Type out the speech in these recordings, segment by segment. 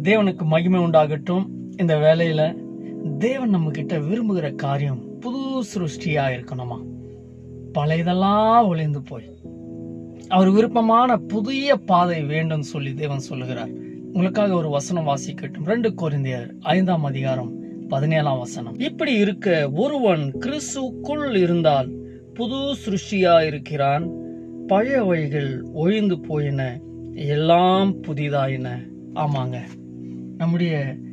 தேவனுக்கு மகிமை உண்டாகட்டும் இந்த வேலையில தேவன் நம்ம கிட்ட விரும்புகிற காரியம் புது சிருஷ்டியா இருக்கணுமா பழையதெல்லாம் ஒளிந்து போய் அவர் விருப்பமான புதிய பாதை வேண்டும் சொல்லி தேவன் சொல்லுகிறார் உங்களுக்காக ஒரு வசனம் வாசிக்கட்டும் ரெண்டு கொரிந்தியர் ஐந்தாம் அதிகாரம் பதினேழாம் வசனம் இப்படி இருக்க ஒருவன் கிறிஸ்துக்குள் இருந்தால் புது சிருஷ்டியா இருக்கிறான் பழைய வழிகள் ஒழிந்து போயின எல்லாம் புதிதாயின ஆமாங்க நம்முடைய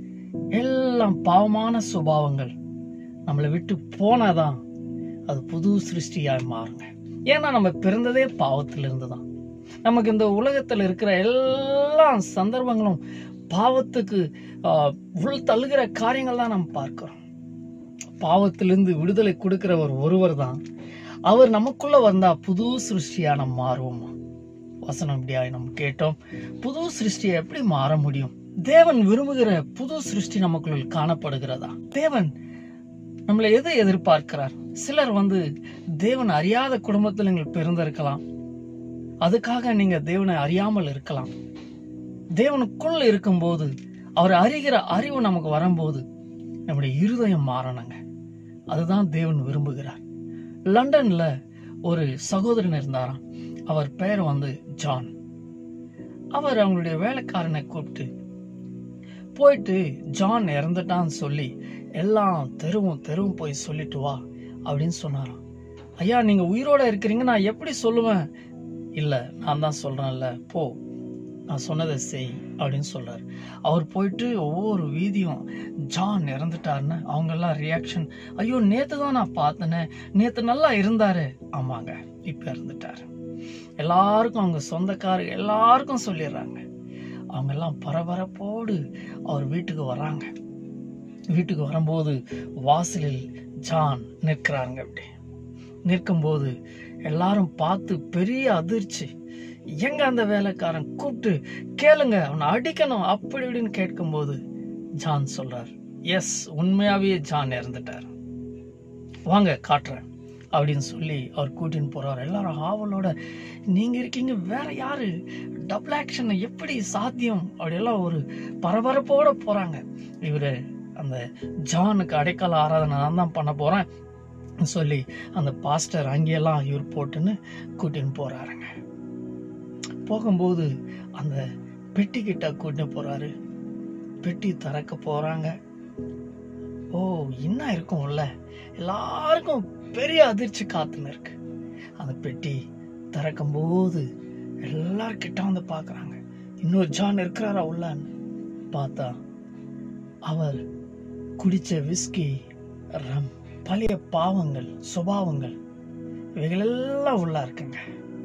எல்லாம் பாவமான சுபாவங்கள் நம்மளை விட்டு போனாதான் அது புது சிருஷ்டியாய் மாறுங்க ஏன்னா நம்ம பிறந்ததே பாவத்திலிருந்து தான் நமக்கு இந்த உலகத்துல இருக்கிற எல்லா சந்தர்ப்பங்களும் பாவத்துக்கு ஆஹ், உள் தள்ளுகிற காரியங்கள் தான் நம்ம பார்க்கிறோம் பாவத்திலிருந்து விடுதலை கொடுக்கிறவர் ஒருவர் தான் அவர் நமக்குள்ள வந்தா புது சிருஷ்டியா நம்ம மாறுவோமா வசனம் இப்படியா நம்ம கேட்டோம் புது சிருஷ்டியை எப்படி மாற முடியும் தேவன் விரும்புகிற புது சிருஷ்டி நமக்குள்ள காணப்படுகிறதா தேவன் நம்மளை எதை எதிர்பார்க்கிறார் சிலர் வந்து தேவன் அறியாத குடும்பத்தில் நீங்கள் பிறந்திருக்கலாம் அதுக்காக நீங்க தேவனை அறியாமல் இருக்கலாம் தேவனுக்குள்ள இருக்கும்போது அவர் அறிகிற அறிவு நமக்கு வரும்போது நம்முடைய இருதயம் மாறணுங்க அதுதான் தேவன் விரும்புகிறார் லண்டன்ல ஒரு சகோதரன் இருந்தாராம் அவர் பெயர் வந்து ஜான் அவர் அவங்களுடைய வேலைக்காரனை கூப்பிட்டு போயிட்டு ஜான் இறந்துட்டான்னு சொல்லி எல்லாம் தெருவும் தெருவும் போய் சொல்லிட்டு வா அப்படின்னு சொன்னாராம் ஐயா நீங்க உயிரோட இருக்கிறீங்க நான் எப்படி சொல்லுவேன் இல்ல நான் தான் சொல்றேன்ல போ நான் சொன்னதை செய் அப்படின்னு சொல்றாரு அவர் போயிட்டு ஒவ்வொரு வீதியும் ஜான் இறந்துட்டாருன்னு அவங்க எல்லாம் ரியாக்ஷன் ஐயோ நேத்து தான் நான் பார்த்தேனே நேத்து நல்லா இருந்தாரு ஆமாங்க இப்ப இறந்துட்டாரு எல்லாருக்கும் அவங்க சொந்தக்காரங்க எல்லாருக்கும் சொல்லிடுறாங்க அவங்க எல்லாம் பரபரப்போடு அவர் வீட்டுக்கு வர்றாங்க வீட்டுக்கு வரும்போது வாசலில் ஜான் நிற்கிறாங்க அப்படி நிற்கும்போது எல்லாரும் பார்த்து பெரிய அதிர்ச்சி எங்க அந்த வேலைக்காரன் கூப்பிட்டு கேளுங்க அவனை அடிக்கணும் அப்படி இப்படின்னு கேட்கும்போது ஜான் சொல்றார் எஸ் உண்மையாவே ஜான் இறந்துட்டார் வாங்க காட்டுறேன் அப்படின்னு சொல்லி அவர் கூட்டின்னு போறார் எல்லாரும் ஆவலோட நீங்க இருக்கீங்க வேற யாரு டபுள் ஆக்ஷன் எப்படி சாத்தியம் அப்படியெல்லாம் ஒரு பரபரப்போட போறாங்க இவரு அந்த ஜானுக்கு அடைக்கால ஆராதனை நான் தான் பண்ண போறேன் சொல்லி அந்த பாஸ்டர் அங்கெல்லாம் இவர் போட்டுன்னு கூட்டின்னு போறாருங்க போகும்போது அந்த பெட்டி கிட்ட கூட்டின்னு போறாரு பெட்டி திறக்க போறாங்க ஓ என்ன இருக்கும் உள்ள எல்லாருக்கும் பெரிய அதிர்ச்சி காத்துன்னு இருக்கு அந்த பெட்டி திறக்கும் போது எல்லார்கிட்ட வந்து பாக்குறாங்க இன்னொரு ஜான் இருக்கிறாரா உள்ளன்னு பார்த்தா அவர் குடிச்ச விஸ்கி ரம் பழைய பாவங்கள் சுபாவங்கள் இவைகள் எல்லாம் உள்ள இருக்குங்க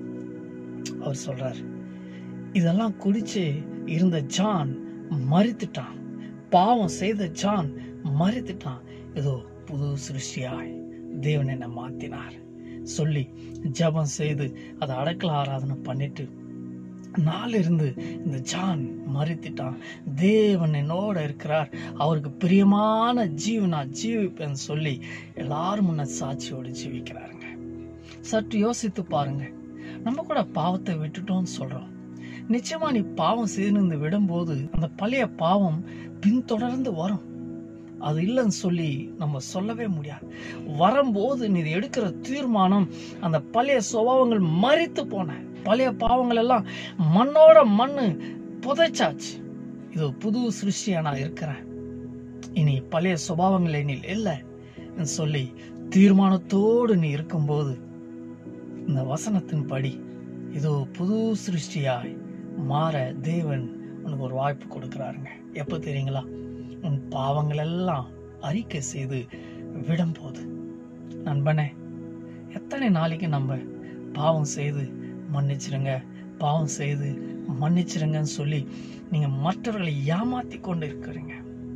அவர் சொல்றாரு இதெல்லாம் குடிச்சு இருந்த ஜான் மறித்துட்டான் பாவம் செய்த ஜான் மறித்துட்டான் ஏதோ புது சிருஷ்டியாய் தேவன் என்னை மாத்தினார் சொல்லி ஜெபம் செய்து அதை அடக்கல ஆராதனை பண்ணிட்டு நாள் இருந்து இந்த ஜான் மறித்துட்டான் தேவன் என்னோட இருக்கிறார் அவருக்கு பிரியமான ஜீவனா ஜீவிப்பேன்னு சொல்லி எல்லாரும் முன்ன சாட்சியோடு ஜீவிக்கிறாருங்க சற்று யோசித்து பாருங்க நம்ம கூட பாவத்தை விட்டுட்டோம்னு சொல்றோம் நிச்சயமா நீ பாவம் செய்து விடும்போது அந்த பழைய பாவம் பின்தொடர்ந்து வரும் அது இல்லைன்னு சொல்லி நம்ம சொல்லவே முடியாது வரும்போது நீ எடுக்கிற தீர்மானம் அந்த பழைய சுபாவங்கள் மறித்து போன பழைய பாவங்கள் எல்லாம் மண்ணோட மண்ணு புதைச்சாச்சு இது புது சிருஷ்டியா நான் இருக்கிறேன் இனி பழைய சுபாவங்கள் என்னில் இல்லை சொல்லி தீர்மானத்தோடு நீ இருக்கும்போது இந்த வசனத்தின்படி இதோ புது சிருஷ்டியாய் மாற தேவன் உனக்கு ஒரு வாய்ப்பு கொடுக்கிறாருங்க எப்போ தெரியுங்களா உன் பாவங்கள் எல்லாம் அறிக்கை செய்து விடும்போது நண்பனே எத்தனை நாளைக்கு நம்ம பாவம் செய்து மன்னிச்சிருங்க பாவம் செய்து மன்னிச்சிருங்கன்னு சொல்லி நீங்க மற்றவர்களை ஏமாத்தி கொண்டு இருக்கிறீங்க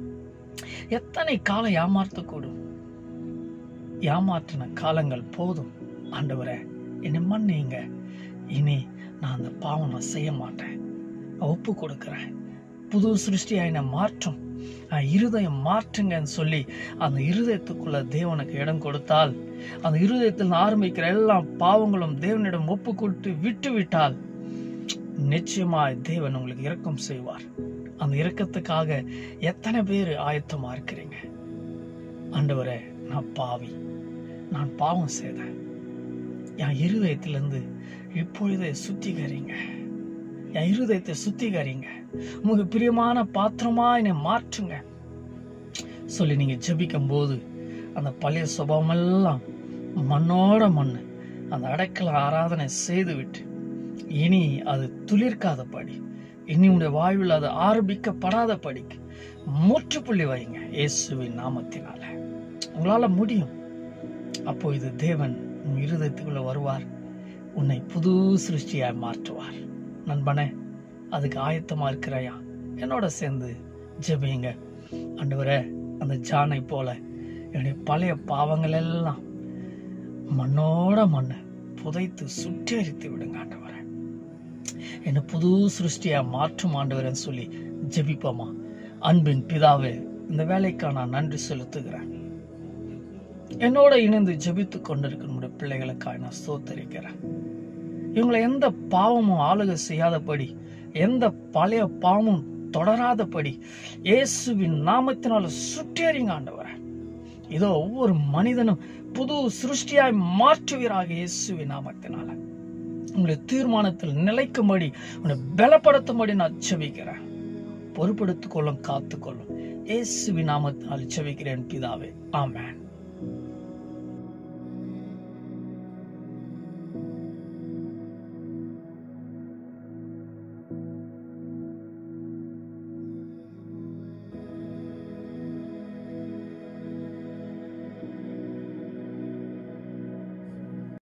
எத்தனை காலம் ஏமாற்றக்கூடும் ஏமாற்றின காலங்கள் போதும் ஆண்டவரே என்னை மன்னிங்க இனி நான் அந்த பாவம் நான் செய்ய மாட்டேன் நான் ஒப்பு கொடுக்கிறேன் புது சிருஷ்டியா என்னை மாற்றும் நான் இருதயம் மாற்றுங்கன்னு சொல்லி அந்த இருதயத்துக்குள்ள தேவனுக்கு இடம் கொடுத்தால் அந்த இருதயத்தில் ஆரம்பிக்கிற எல்லா பாவங்களும் தேவனிடம் ஒப்பு கொடுத்து விட்டு விட்டால் நிச்சயமாய் தேவன் உங்களுக்கு இரக்கம் செய்வார் அந்த இரக்கத்துக்காக எத்தனை பேர் ஆயத்தமா இருக்கிறீங்க ஆண்டவரே நான் பாவி நான் பாவம் செய்தேன் என் இருதயத்திலிருந்து இப்பொழுதே சுத்திகரிங்க என் இருதயத்தை சுத்திகரிங்க உங்களுக்கு பிரியமான பாத்திரமா என்னை மாற்றுங்க சொல்லி நீங்க ஜெபிக்கும் போது அந்த பழைய சுபாவம் எல்லாம் மண்ணோட மண்ணு அந்த அடைக்கல ஆராதனை செய்துவிட்டு இனி அது துளிர்க்காதபடி இனி உடைய வாழ்வில் அது ஆரம்பிக்கப்படாத படிக்கு முற்றுப்புள்ளி வைங்க இயேசுவின் நாமத்தினால உங்களால முடியும் அப்போ இது தேவன் உன் இருதயத்துக்குள்ள வருவார் உன்னை புது சிருஷ்டியாய் மாற்றுவார் நண்பனே அதுக்கு ஆயத்தமா இருக்கிறாயா என்னோட சேர்ந்து ஜெபியுங்க ஆண்டவரே அந்த ஜானை போல என்னுடைய பழைய பாவங்கள் எல்லாம் மண்ணோட மண்ணை புதைத்து சுட்டெரித்து விடுங்க ஆண்டவரே என்னை புது சிருஷ்டியா மாற்றும் ஆண்டவரேன்னு சொல்லி ஜெபிப்போமா அன்பின் பிதாவே இந்த வேலைக்காக நான் நன்றி செலுத்துகிறேன் என்னோட இணைந்து ஜெபித்து கொண்டிருக்கிற நம்முடைய பிள்ளைகளுக்காக நான் ஸ்தோத்தரிக்கிறேன் இவங்களை எந்த பாவமும் ஆளுகை செய்யாதபடி எந்த பழைய பாவமும் தொடராதபடி இயேசுவின் நாமத்தினால சுட்டேறிங்க ஆண்டவரே இதோ ஒவ்வொரு மனிதனும் புது சிருஷ்டியாய் மாற்றுவீராக இயேசுவின் நாமத்தினால உங்களுடைய தீர்மானத்தில் நிலைக்கும்படி உன்னை பலப்படுத்தும்படி நான் செபிக்கிறேன் பொறுப்படுத்திக் கொள்ளும் காத்துக்கொள்ளும் இயேசுவின் நாமத்தினால் செபிக்கிறேன் பிதாவே ஆமென்